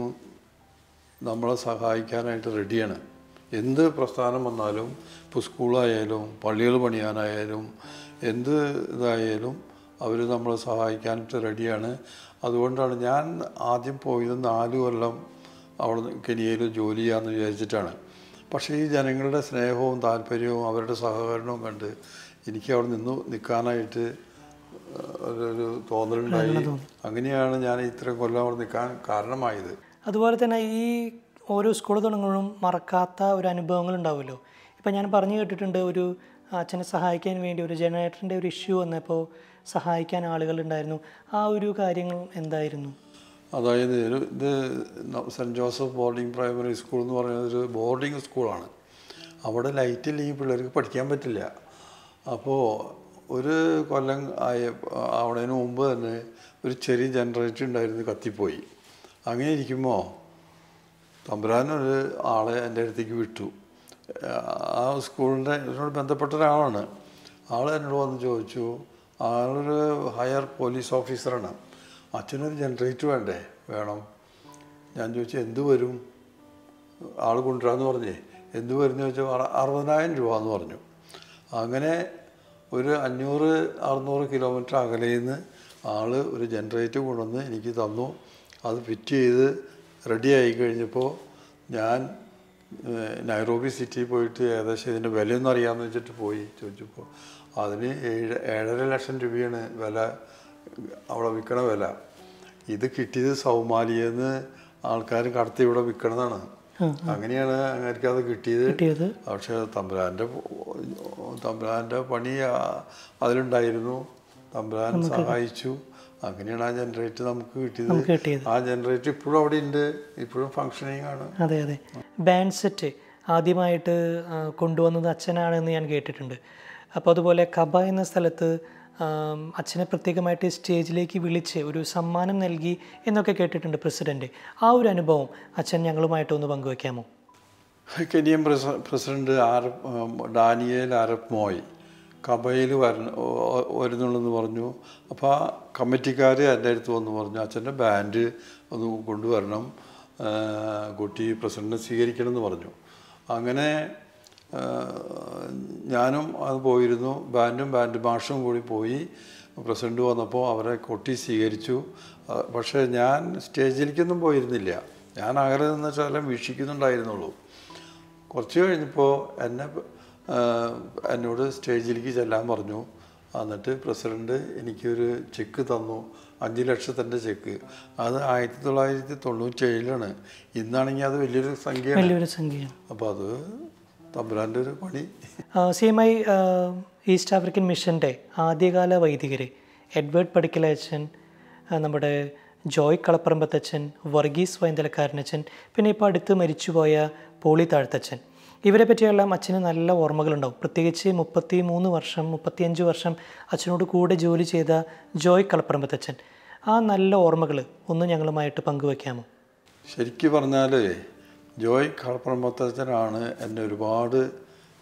നമ്മളെ സഹായിക്കാനായിട്ട് റെഡിയാണ് എന്ത് പ്രസ്ഥാനം വന്നാലും ഇപ്പോൾ സ്കൂളായാലും പള്ളികൾ പണിയാനായാലും എന്ത് ഇതായാലും അവർ നമ്മളെ സഹായിക്കാനായിട്ട് റെഡിയാണ് അതുകൊണ്ടാണ് ഞാൻ ആദ്യം പോയത് നാല് കൊല്ലം അവിടെ കെനിയയിൽ ജോലി ചെയ്യാമെന്ന് വിചാരിച്ചിട്ടാണ് പക്ഷേ ഈ ജനങ്ങളുടെ സ്നേഹവും താല്പര്യവും അവരുടെ സഹകരണവും കണ്ട് എനിക്ക് അവിടെ നിന്ന് നിൽക്കാനായിട്ട് ഒരു- ഒരു തോന്നലുണ്ടായി അങ്ങനെയാണ് ഞാൻ ഇത്രയും കൊല്ലം അവിടെ നിൽക്കാൻ കാരണമായത് അതുപോലെ തന്നെ ഈ ഓരോ സ്കൂൾ തുടങ്ങുമ്പോഴും മറക്കാത്ത ഒരു അനുഭവങ്ങൾ ഉണ്ടാവുമല്ലോ ഇപ്പം ഞാൻ പറഞ്ഞു കേട്ടിട്ടുണ്ട് ഒരു അച്ഛനെ സഹായിക്കാൻ വേണ്ടി ഒരു ജനറേറ്ററിൻ്റെ ഒരു ഇഷ്യൂ വന്നപ്പോൾ സഹായിക്കാൻ ആളുകൾ ഉണ്ടായിരുന്നു ആ ഒരു കാര്യങ്ങൾ എന്തായിരുന്നു അതായത് ഒരു ഇത് ന- Saint Joseph boarding primary school എന്ന് പറയുന്നത് ഒരു ബോർഡിംഗ് സ്കൂളാണ് അവിടെ ലൈറ്റ് ഇല്ലെങ്കിൽ പിള്ളേർക്ക് പഠിക്കാൻ പറ്റില്ല അപ്പോൾ ഒരു കൊല്ലം ആയ അവിടേന് മുമ്പ് തന്നെ ഒരു ചെറിയ ജനറേറ്റർ ഉണ്ടായിരുന്നു കത്തിപ്പോയി അങ്ങനെ ഇരിക്കുമ്പോൾ തമ്പുരാനൊരു ആളെ എൻ്റെ അടുത്തേക്ക് വിട്ടു ആ സ്കൂളിൻ്റെ ഇതിനോട് ബന്ധപ്പെട്ട ഒരാളാണ് ആൾ എന്നോട് വന്ന് ചോദിച്ചു ആളൊരു ഹയർ പോലീസ് ഓഫീസറാണ് അച്ഛനൊരു ജനറേറ്റർ വേണ്ടേ വേണം ഞാൻ ചോദിച്ചു എന്ത് വരും ആൾ കൊണ്ടുവരാമെന്ന് പറഞ്ഞേ എന്ത് വരുന്നു ചോദിച്ചാൽ അറ- അറുപതിനായിരം രൂപ എന്ന് പറഞ്ഞു അങ്ങനെ ഒരു അഞ്ഞൂറ് അറുന്നൂറ് കിലോമീറ്റർ അകലയിൽ നിന്ന് ആൾ ഒരു ജനറേറ്റർ കൊണ്ടുവന്ന് എനിക്ക് തന്നു അത് ഫിറ്റ് ചെയ്ത് റെഡി ആയി കഴിഞ്ഞപ്പോൾ ഞാൻ ഏഹ്, നൈറോബി സിറ്റിയിൽ പോയിട്ട് ഏകദേശം ഇതിൻ്റെ വിലയൊന്നും അറിയാമെന്ന് വെച്ചിട്ട് പോയി ചോദിച്ചപ്പോൾ അതിന് ഏഴ് ഏഴര ലക്ഷം രൂപയാണ് വില അവിടെ വിൽക്കണ വില ഇത് കിട്ടിയത് സൗമാലിയെന്ന് ആൾക്കാർ കടത്തി ഇവിടെ വിൽക്കണതാണ് അങ്ങനെയാണ് അങ്ങനെയൊക്കെ അത് കിട്ടിയത് കിട്ടിയത് പക്ഷേ തമ്പുരാൻ്റെ തമ്പുരാൻ്റെ പണി ആ- അതിലുണ്ടായിരുന്നു തമ്പുരാൻ സഹായിച്ചു അങ്ങനെയാണ് ആ ജനറേറ്റർ നമുക്ക് കിട്ടിയത് നമുക്ക് കിട്ടിയത് ആ ജനറേറ്റർ ഇപ്പോഴും അവിടെ ഉണ്ട് ഇപ്പോഴും ഫങ്ഷനിങ് ആണ് അതെ അതെ ബാൻഡ് സെറ്റ് ആദ്യമായിട്ട് ആ, കൊണ്ടുവന്നത് അച്ഛനാണെന്ന് ഞാൻ കേട്ടിട്ടുണ്ട് അപ്പോൾ അതുപോലെ കബ എന്ന സ്ഥലത്ത് ആം, അച്ഛനെ പ്രത്യേകമായിട്ട് സ്റ്റേജിലേക്ക് വിളിച്ച് ഒരു സമ്മാനം നൽകി എന്നൊക്കെ കേട്ടിട്ടുണ്ട് പ്രസിഡന്റ് ആ ഒരു അനുഭവം അച്ഛൻ ഞങ്ങളുമായിട്ടൊന്ന് പങ്കുവെക്കാമോ കെനിയൻ പ്രസ പ്രസിഡന്റ് ആരബ് ഉം, ഡാനിയേൽ അരബ് മോയ് കബയിൽ വരണ ഓ- വരുന്നുള്ളെന്ന് പറഞ്ഞു അപ്പോൾ ആ കമ്മിറ്റിക്കാർ എൻ്റെ അടുത്ത് വന്ന് പറഞ്ഞു അച്ഛൻ്റെ ബാൻഡ് ഒന്ന് കൊണ്ടുവരണം ആ, കുട്ടി പ്രസിഡന്റിനെ സ്വീകരിക്കണം എന്ന് പറഞ്ഞു അങ്ങനെ ആ, ഞാനും അത് പോയിരുന്നു ബാൻഡും ബാൻഡ് മാഷും കൂടി പോയി പ്രസിഡന്റ് വന്നപ്പോൾ അവരെ കൊട്ടി സ്വീകരിച്ചു ആ, പക്ഷേ ഞാൻ സ്റ്റേജിലേക്കൊന്നും പോയിരുന്നില്ല ഞാൻ അകലെ നിന്ന് ശകലം വീക്ഷിക്കുന്നുണ്ടായിരുന്നുള്ളൂ കുറച്ച് കഴിഞ്ഞപ്പോൾ എന്നെ ആ, എന്നോട് സ്റ്റേജിലേക്ക് ചെല്ലാൻ പറഞ്ഞു എന്നിട്ട് പ്രസിഡന്റ് എനിക്കൊരു ചെക്ക് തന്നു അഞ്ച് ലക്ഷത്തിൻ്റെ ചെക്ക് അത് ആയിരത്തി തൊള്ളായിരത്തി തൊണ്ണൂറ്റേഴിലാണ് ഇന്നാണെങ്കിൽ അത് വലിയൊരു സംഖ്യയാണ് വലിയൊരു സംഖ്യയാണ് അപ്പോൾ അത് തമ്പുരാൻ്റെ ഒരു പണി C M I East African മിഷൻ്റെ ആദ്യകാല വൈദികർ എഡ്വേർഡ് പടിക്കലച്ചൻ ആ, നമ്മുടെ ജോയ് കളപ്പറമ്പത്തച്ഛൻ വർഗീസ് വൈന്തലക്കാരനച്ഛൻ പിന്നെ ഇപ്പോൾ അടുത്ത് മരിച്ചുപോയ പോളി താഴ്ത്തച്ഛൻ ഇവരെ പറ്റിയെല്ലാം അച്ഛന് നല്ല ഓർമ്മകളുണ്ടാവും പ്രത്യേകിച്ച് മുപ്പത്തി മൂന്ന് വർഷം മുപ്പത്തിയഞ്ച് വർഷം അച്ഛനോട് കൂടെ ജോലി ചെയ്ത ജോയ് കളപ്പറമ്പത്തച്ഛൻ ആ നല്ല ഓർമ്മകൾ ഒന്ന് ഞങ്ങളുമായിട്ട് പങ്കുവെക്കാമോ ശരിക്കും പറഞ്ഞാൽ ജോയ് കളപ്പുറമ്പത്തച്ഛനാണ് എന്നെ ഒരുപാട്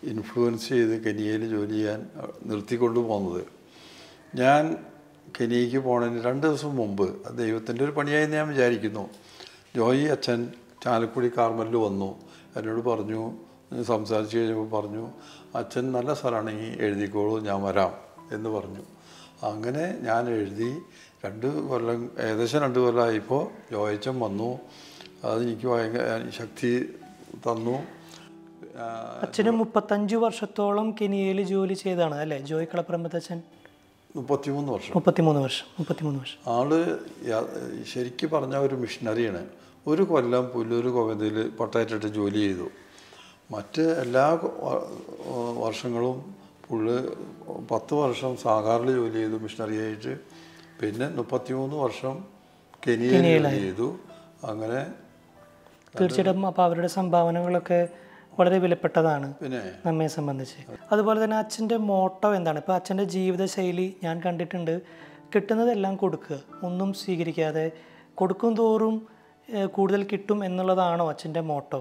ഇൻഫ്ലുവൻസ് ചെയ്ത് കെനിയയിൽ ജോലി ചെയ്യാൻ നിർത്തിക്കൊണ്ടു പോകുന്നത് ഞാൻ കെനിയയ്ക്ക് പോണതിന് രണ്ട് ദിവസം മുമ്പ് അത് ദൈവത്തിൻ്റെ ഒരു പണിയായി ഞാൻ വിചാരിക്കുന്നു ജോയി അച്ഛൻ ചാലക്കുടി കാർമലിൽ വന്നു എന്നോട് പറഞ്ഞു സംസാരിച്ച് കഴിഞ്ഞപ്പോൾ പറഞ്ഞു അച്ഛൻ നല്ല സ്ഥലമാണെങ്കിൽ എഴുതിക്കോളൂ ഞാൻ വരാം എന്ന് പറഞ്ഞു അങ്ങനെ ഞാൻ എഴുതി രണ്ട് കൊല്ലം ഏകദേശം രണ്ട് കൊല്ലമായപ്പോൾ ജോയച്ചൻ വന്നു അതെനിക്ക് ഭയങ്കര ശക്തി തന്നു ആ, അച്ഛന് മുപ്പത്തഞ്ച് വർഷത്തോളം കെനിയയിൽ ജോലി ചെയ്തതാണ് അല്ലേ ജോയ് കളപ്പറമ്പത്തച്ഛൻ മുപ്പത്തിമൂന്ന് വർഷം മുപ്പത്തിമൂന്ന് വർഷം മുപ്പത്തിമൂന്ന് വർഷം ആള് യ- ശരിക്ക് പറഞ്ഞ ഒരു മിഷണറിയാണ് ഒരു കൊല്ലം പുല്ലൂർ കോവന്തയിൽ പട്ടായിട്ടിട്ട് ജോലി ചെയ്തു മറ്റ് എല്ലാ കൊ- വ- വർഷങ്ങളും പുള്ളി പത്ത് വർഷം സാഗാറിൽ ജോലി ചെയ്തു മിഷണറിയായിട്ട് പിന്നെ മുപ്പത്തിമൂന്ന് വർഷം കെനിയയിൽ ജോലി ചെയ്തു അങ്ങനെ തീർച്ചയായിട്ടും അപ്പോൾ അവരുടെ സംഭാവനകളൊക്കെ വളരെ വിലപ്പെട്ടതാണ് പിന്നെ നമ്മെ സംബന്ധിച്ച് അതുപോലെ തന്നെ അച്ഛൻ്റെ മോട്ടോ എന്താണ് ഇപ്പോൾ അച്ഛൻ്റെ ജീവിതശൈലി ഞാൻ കണ്ടിട്ടുണ്ട് കിട്ടുന്നതെല്ലാം കൊടുക്കുക ഒന്നും സ്വീകരിക്കാതെ കൊടുക്കും തോറും ഏഹ്, കൂടുതൽ കിട്ടും എന്നുള്ളതാണോ അച്ഛൻ്റെ മോട്ടോ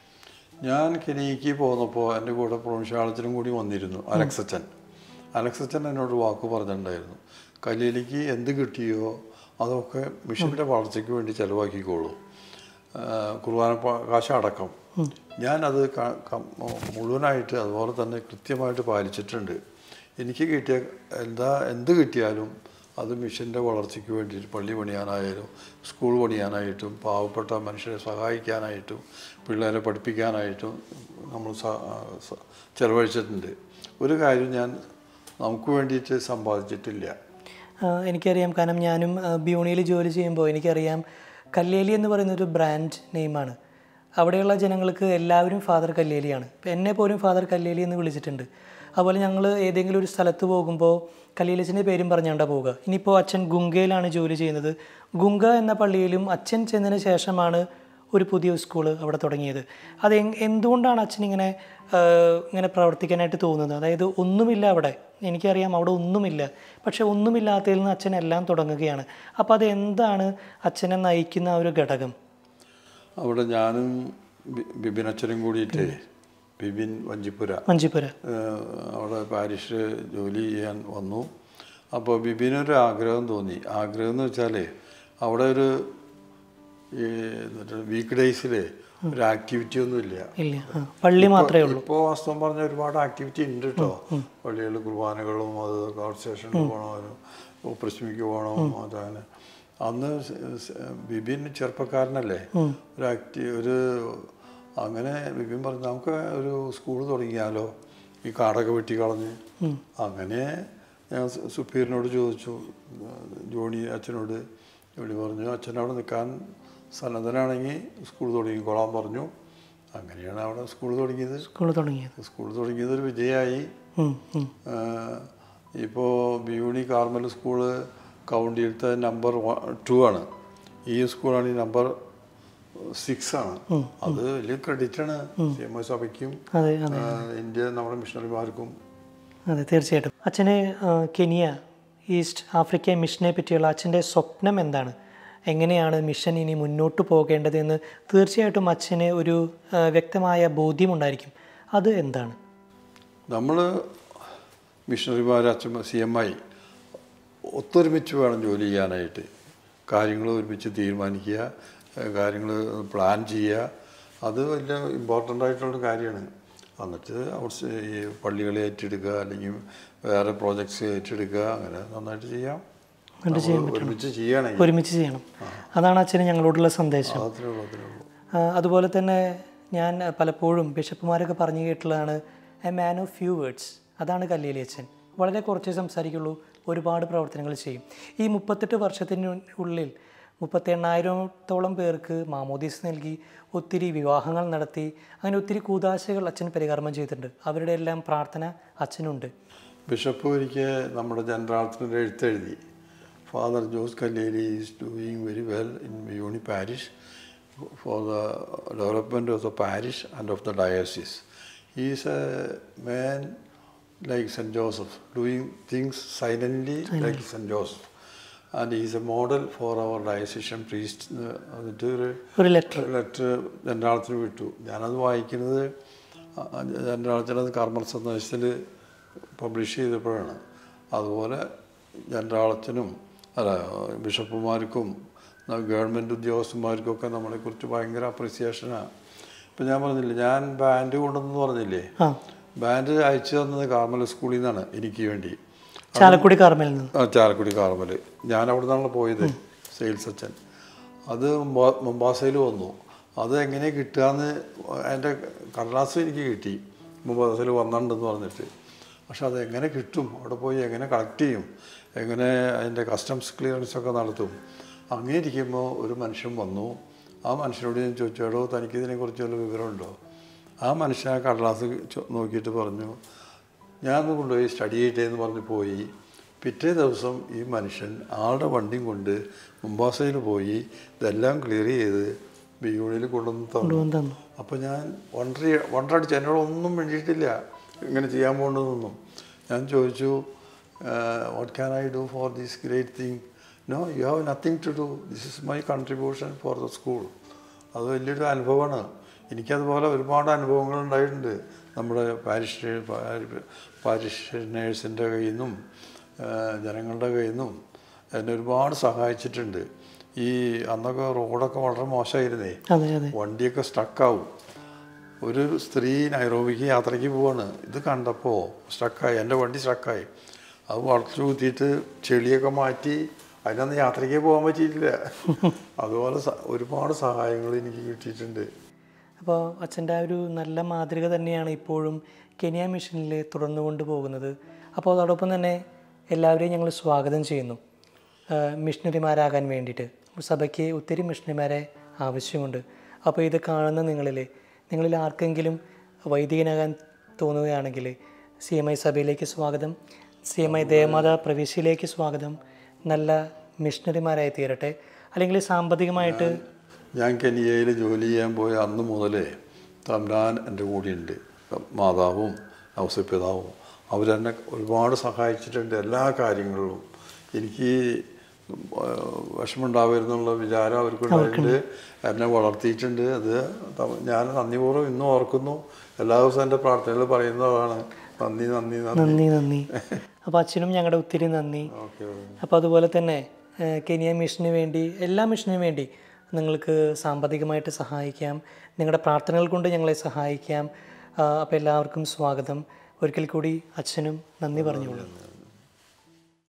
ഞാൻ കെനിയയ്ക്ക് പോന്നപ്പോൾ എൻ്റെ കൂടെ പ്രൊവിൻഷ്യാളത്തിനും കൂടി വന്നിരുന്നു അലക്സച്ചൻ അലക്സച്ചൻ എന്നോട് വാക്ക് പറഞ്ഞിട്ടുണ്ടായിരുന്നു കല്ലേലിക്ക് എന്ത് കിട്ടിയോ അതൊക്കെ മിഷൻ്റെ വളർച്ചയ്ക്ക് വേണ്ടി ചിലവാക്കിക്കോളൂ ആ, കുർബാന പ- കാശ് അടക്കം ഞാനത് ക- ക- മുഴുവനായിട്ട് അതുപോലെ തന്നെ കൃത്യമായിട്ട് പാലിച്ചിട്ടുണ്ട് എനിക്ക് കിട്ടിയ എന്താ എന്ത് കിട്ടിയാലും അത് മിഷൻ്റെ വളർച്ചയ്ക്ക് വേണ്ടിയിട്ട് പള്ളി പണിയാനായാലും സ്കൂൾ പണിയാനായിട്ടും പാവപ്പെട്ട മനുഷ്യരെ സഹായിക്കാനായിട്ടും പിള്ളേരെ പഠിപ്പിക്കാനായിട്ടും നമ്മൾ സ- സ- ചെലവഴിച്ചിട്ടുണ്ട് ഒരു കാര്യം ഞാൻ നമുക്ക് വേണ്ടിയിട്ട് സമ്പാദിച്ചിട്ടില്ല ആഹ് എനിക്കറിയാം കാരണം ഞാനും ബിയോണിയിൽ ജോലി ചെയ്യുമ്പോൾ എനിക്കറിയാം കല്ലേലി എന്ന് പറയുന്ന ഒരു ബ്രാൻഡ് നെയിമാണ് അവിടെയുള്ള ജനങ്ങൾക്ക് എല്ലാവരും ഫാദർ കല്ലേലിയാണ് ഇപ്പം എന്നെ പോലും ഫാദർ കല്ലേലി എന്ന് വിളിച്ചിട്ടുണ്ട് അതുപോലെ ഞങ്ങൾ ഏതെങ്കിലും ഒരു സ്ഥലത്ത് പോകുമ്പോൾ കല്ലേലിച്ചൻ്റെ പേരും പറഞ്ഞുകൊണ്ടാണ് പോവുക ഇനിയിപ്പോൾ അച്ഛൻ ഗുങ്കയിലാണ് ജോലി ചെയ്യുന്നത് ഗുങ്ക എന്ന പള്ളിയിലും അച്ഛൻ ചെന്നതിന് ശേഷമാണ് ഒരു പുതിയ സ്കൂള് അവിടെ തുടങ്ങിയത് അത് എങ്- എന്തുകൊണ്ടാണ് അച്ഛൻ ഇങ്ങനെ ആഹ്, ഇങ്ങനെ പ്രവർത്തിക്കാനായിട്ട് തോന്നുന്നത് അതായത് ഒന്നുമില്ല അവിടെ എനിക്കറിയാം അവിടെ ഒന്നുമില്ല പക്ഷെ ഒന്നുമില്ലാത്തതിൽ നിന്ന് അച്ഛൻ എല്ലാം തുടങ്ങുകയാണ് അപ്പോൾ അത് എന്താണ് അച്ഛനെ നയിക്കുന്ന ആ ഒരു ഘടകം അവിടെ ഞാനും ബി- ബിബിൻ അച്ഛനും കൂടിയിട്ട് ബിബിൻ വഞ്ചിപ്പുര മഞ്ചിപ്പുര ഏഹ് അവിടെ പാരിഷിൽ ജോലി ചെയ്യാൻ വന്നു അപ്പോൾ ബിബിനൊരു ആഗ്രഹം തോന്നി ആഗ്രഹം എന്ന് വെച്ചാൽ അവിടെ ഒരു ഈ വീക്ക് ഡേയ്സിൽ ഒരു ആക്ടിവിറ്റി ഒന്നും ഇല്ല ഇല്ല ആ പള്ളി മാത്രമേ ഉള്ളൂ ഇപ്പോൾ വാസ്തവം പറഞ്ഞ ഒരുപാട് ആക്ടിവിറ്റി ഉണ്ട് കേട്ടോ പള്ളികളിൽ കുർബാനകളും അത് ഗാഡ് സ്റ്റേഷനിൽ പോകണം പ്രശ്മിക്ക് പോകണം അതങ്ങനെ അന്ന് സ് സ് ബിബിൻ ചെറുപ്പക്കാരനല്ലേ ഒരു ആക്ടി ഒരു അങ്ങനെ ബിബിൻ പറഞ്ഞു നമുക്ക് ഒരു സ്കൂൾ തുടങ്ങിയാലോ ഈ കാടൊക്കെ വെട്ടി കളഞ്ഞ് അങ്ങനെ ഞാൻ സു- സുപ്പീരിനോട് ചോദിച്ചു ജോണി അച്ഛനോട് ജോണി പറഞ്ഞു അച്ഛൻ അവിടെ നിൽക്കാൻ സന്നദ്ധനാണെങ്കിൽ സ്കൂൾ തുടങ്ങിക്കോളാൻ പറഞ്ഞു അങ്ങനെയാണ് അവിടെ സ്കൂൾ തുടങ്ങിയത് സ്കൂൾ തുടങ്ങിയത് സ്കൂൾ തുടങ്ങിയത് ഒരു വിജയമായി ഉം, ഉം. ഇപ്പോൾ ബിയൂണി കാർമൽ സ്കൂള് കൗണ്ടിയിലത്തെ നമ്പർ ടു ആണ് ഈ സ്കൂളാണ് ഈ നമ്പർ സിക്സ് ആണ് അത് വലിയ ക്രെഡിറ്റാണ് സി എം ഐ സഭയ്ക്കും അതെ അതെ ആ, ഇന്ത്യ നമ്മുടെ മിഷണറിമാർക്കും അതെ തീർച്ചയായിട്ടും അച്ഛന് ആ, കെനിയ ഈസ്റ്റ് ആഫ്രിക്ക മിഷനെ പറ്റിയുള്ള അച്ഛൻ്റെ സ്വപ്നം എന്താണ് എങ്ങനെയാണ് മിഷൻ ഇനി മുന്നോട്ട് പോകേണ്ടതെന്ന് തീർച്ചയായിട്ടും അച്ഛന് ഒരു ആ, വ്യക്തമായ ബോധ്യമുണ്ടായിരിക്കും അത് എന്താണ് നമ്മൾ മിഷണറിമാർ അച്ഛൻ സി എം ഐ ഒത്തൊരുമിച്ച് വേണം ജോലി ചെയ്യാനായിട്ട് കാര്യങ്ങൾ ഒരുമിച്ച് തീരുമാനിക്കുക കാര്യങ്ങൾ പ്ലാൻ ചെയ്യുക അത് വലിയ ഇമ്പോർട്ടൻ്റ് ആയിട്ടുള്ള കാര്യമാണ് എന്നിട്ട് ഔട്ട്സ് ഈ പള്ളികളെ ഏറ്റെടുക്കുക അല്ലെങ്കിൽ വേറെ പ്രോജക്ട്സ് ഏറ്റെടുക്കുക അങ്ങനെ നന്നായിട്ട് ചെയ്യാം നമ്മൾ ഒരുമിച്ച് ചെയ്യുകയാണെങ്കിൽ ഒരുമിച്ച് ചെയ്യണം അതാണ് അച്ഛന് ഞങ്ങളോടുള്ള സന്ദേശം അത്രേ ഉള്ളൂ അത്രേ ഉള്ളൂ ആ, അതുപോലെ തന്നെ ഞാൻ പലപ്പോഴും ബിഷപ്പുമാരൊക്കെ പറഞ്ഞു കേട്ടിട്ടുള്ളതാണ് a man of few words അതാണ് കല്ലേലി അച്ഛൻ വളരെ കുറച്ചേ സംസാരിക്കുള്ളൂ ഒരുപാട് പ്രവർത്തനങ്ങൾ ചെയ്യും ഈ മുപ്പത്തെട്ട് വർഷത്തിന് ഉള്ളിൽ മുപ്പത്തി എണ്ണായിരത്തോളം പേർക്ക് മാമോദീസ് നൽകി ഒത്തിരി വിവാഹങ്ങൾ നടത്തി അങ്ങനെ ഒത്തിരി കൂതാശകൾ അച്ഛൻ പരികർമ്മം ചെയ്തിട്ടുണ്ട് അവരുടെ എല്ലാം പ്രാർത്ഥന അച്ഛനുണ്ട് ബിഷപ്പ് ഒരിക്കൽ നമ്മുടെ ജനറാളത്തിൻ്റെ എഴുത്തെഴുതി Father Jose Kalleri is doing very well in Yuni parish for the development of the parish and of the diocese is a man like Saint Joseph doing things silently like Saint Joseph and is a model for our diocesan priest എന്നിട്ട് ഒരു ഒരു letter letter ജനറാളത്തിന് വിട്ടു ഞാനത് വായിക്കുന്നത് ജനറാളച്ചനത് Carmel സന്ദേശത്തിൽ publish ചെയ്തപ്പോഴാണ് അതുപോലെ ജനറാളച്ചനും അല്ല ബിഷപ്പുമാർക്കും ഗവൺമെൻറ് ഉദ്യോഗസ്ഥന്മാർക്കൊക്കെ നമ്മളെക്കുറിച്ച് ഭയങ്കര അപ്രിസിയേഷനാണ് ഇപ്പം ഞാൻ പറഞ്ഞില്ലേ ഞാൻ ബാൻഡ് കൊണ്ടുവന്നു പറഞ്ഞില്ലേ ആ ബാൻഡ് അയച്ചു തന്നത് കാർമൽ സ്കൂളിൽ നിന്നാണ് എനിക്ക് വേണ്ടി ചാലക്കുടി കാർമലിൽ നിന്ന് ആ, ചാലക്കുടി കാർമൽ ഞാൻ അവിടെ നിന്നാണ് പോയത് സെയിൽസ് അച്ഛൻ അത് മുംബാ- മുംബാസയിൽ വന്നു അത് എങ്ങനെ കിട്ടുകയെന്ന് എൻ്റെ കടലാസ് എനിക്ക് കിട്ടി മുംബാസയിൽ വന്നിട്ടുണ്ടെന്ന് പറഞ്ഞിട്ട് പക്ഷെ അത് എങ്ങനെ കിട്ടും അവിടെ പോയി എങ്ങനെ കളക്ട് ചെയ്യും എങ്ങനെ അതിൻ്റെ കസ്റ്റംസ് ക്ലിയറൻസ് ഒക്കെ നടത്തും അങ്ങനെ ഇരിക്കുമ്പോൾ ഒരു മനുഷ്യൻ വന്നു ആ മനുഷ്യനോട് ഞാൻ ചോദിച്ചു എടോ തനിക്ക് ഇതിനെക്കുറിച്ച് വല്ല വിവരമുണ്ടോ ആ മനുഷ്യൻ ആ കടലാസ് ചോ- നോക്കിയിട്ട് പറഞ്ഞു ഞാനൊന്ന് കൊണ്ടുപോയി സ്റ്റഡി ചെയ്യട്ടെ എന്ന് പറഞ്ഞ് പോയി പിറ്റേ ദിവസം ഈ മനുഷ്യൻ ആളുടെ വണ്ടിയും കൊണ്ട് മുംബാസയിൽ പോയി ഇതെല്ലാം ക്ലിയർ ചെയ്ത് ബിയൂണിൽ കൊണ്ടുവന്ന് തന്നു കൊണ്ടുവന്ന് തന്നു അപ്പോൾ ഞാൻ വണ്ടറി വണ്ടറടിച്ച് എന്നോട് ഒന്നും വേണ്ടിയിട്ടില്ല ഇങ്ങനെ ചെയ്യാൻ പോകേണ്ടതൊന്നും ഞാൻ ചോദിച്ചു what can I do for this great thing no you have nothing to do this is my contribution for the school അത് വലിയൊരു അനുഭവമാണ് എനിക്കതുപോലെ ഒരുപാട് അനുഭവങ്ങൾ ഉണ്ടായിട്ടുണ്ട് നമ്മുടെ പാരിഷ് പാരിഷനേഴ്സിൻ്റെ കയ്യിൽ നിന്നും ആ, ജനങ്ങളുടെ കയ്യിൽ നിന്നും എന്നെ ഒരുപാട് സഹായിച്ചിട്ടുണ്ട് ഈ അന്നൊക്കെ റോഡൊക്കെ വളരെ മോശമായിരുന്നേ അതെ അതെ വണ്ടിയൊക്കെ സ്റ്റക്കാവും ഒരു സ്ത്രീ നൈറോബിക്ക് യാത്രയ്ക്ക് പോവാണ് ഇത് കണ്ടപ്പോൾ സ്റ്റക്കായി എൻ്റെ വണ്ടി സ്റ്റക്കായി അത് വളച്ചു കുത്തിയിട്ട് ചെളിയൊക്കെ മാറ്റി അതിനൊന്ന് യാത്രയ്ക്ക് പോകാൻ പറ്റിയിട്ടില്ല അതുപോലെ സ- ഒരുപാട് സഹായങ്ങൾ എനിക്ക് കിട്ടിയിട്ടുണ്ട് അപ്പോൾ അച്ഛൻ്റെ ആ ഒരു നല്ല മാതൃക തന്നെയാണ് ഇപ്പോഴും കെനിയ മിഷനിൽ തുടർന്നു കൊണ്ടുപോകുന്നത് അപ്പോൾ അതോടൊപ്പം തന്നെ എല്ലാവരെയും ഞങ്ങൾ സ്വാഗതം ചെയ്യുന്നു ആഹ് മിഷണറിമാരാകാൻ വേണ്ടിയിട്ട് സഭയ്ക്ക് ഒത്തിരി മിഷണറിമാരെ ആവശ്യമുണ്ട് അപ്പോൾ ഇത് കാണുന്ന നിങ്ങളിൽ നിങ്ങളിൽ ആർക്കെങ്കിലും വൈദികനാകാൻ തോന്നുകയാണെങ്കിൽ സി എം ഐ സഭയിലേക്ക് സ്വാഗതം സി എം ഐ ദേവമാത പ്രവിശ്യയിലേക്ക് സ്വാഗതം നല്ല മിഷണറിമാരായി തീരട്ടെ അല്ലെങ്കിൽ സാമ്പത്തികമായിട്ട് ഞാൻ കെനിയയിൽ ജോലി ചെയ്യാൻ പോയ അന്ന് മുതലേ തമ്പ്രാൻ എൻ്റെ കൂടെയുണ്ട് മാതാവും ഔസപിതാവും അവരെന്നെ ഒരുപാട് സഹായിച്ചിട്ടുണ്ട് എല്ലാ കാര്യങ്ങളിലും എനിക്ക് വിഷമമുണ്ടാവരുന്നുള്ള വിചാരം അവർക്കുണ്ടായിട്ടുണ്ട് എന്നെ വളർത്തിയിട്ടുണ്ട് അത് ത- ഞാൻ നന്ദിപൂർവ്വം ഇന്നും ഓർക്കുന്നു എല്ലാ ദിവസവും എൻ്റെ പ്രാർത്ഥനയിൽ പറയുന്നതാണ് നന്ദി നന്ദി നന്ദി നന്ദി നന്ദി അപ്പോൾ അച്ഛനും ഞങ്ങളുടെ ഒത്തിരി നന്ദി ഓക്കെ അപ്പോൾ അതുപോലെ തന്നെ ഏഹ്, കെനിയ മിഷന് വേണ്ടി എല്ലാ മിഷനും വേണ്ടി നിങ്ങൾക്ക് സാമ്പത്തികമായിട്ട് സഹായിക്കാം നിങ്ങളുടെ പ്രാർത്ഥനകൾ കൊണ്ട് ഞങ്ങളെ സഹായിക്കാം അപ്പോൾ എല്ലാവർക്കും സ്വാഗതം ഒരിക്കൽ കൂടി അച്ഛനും നന്ദി പറഞ്ഞോളൂ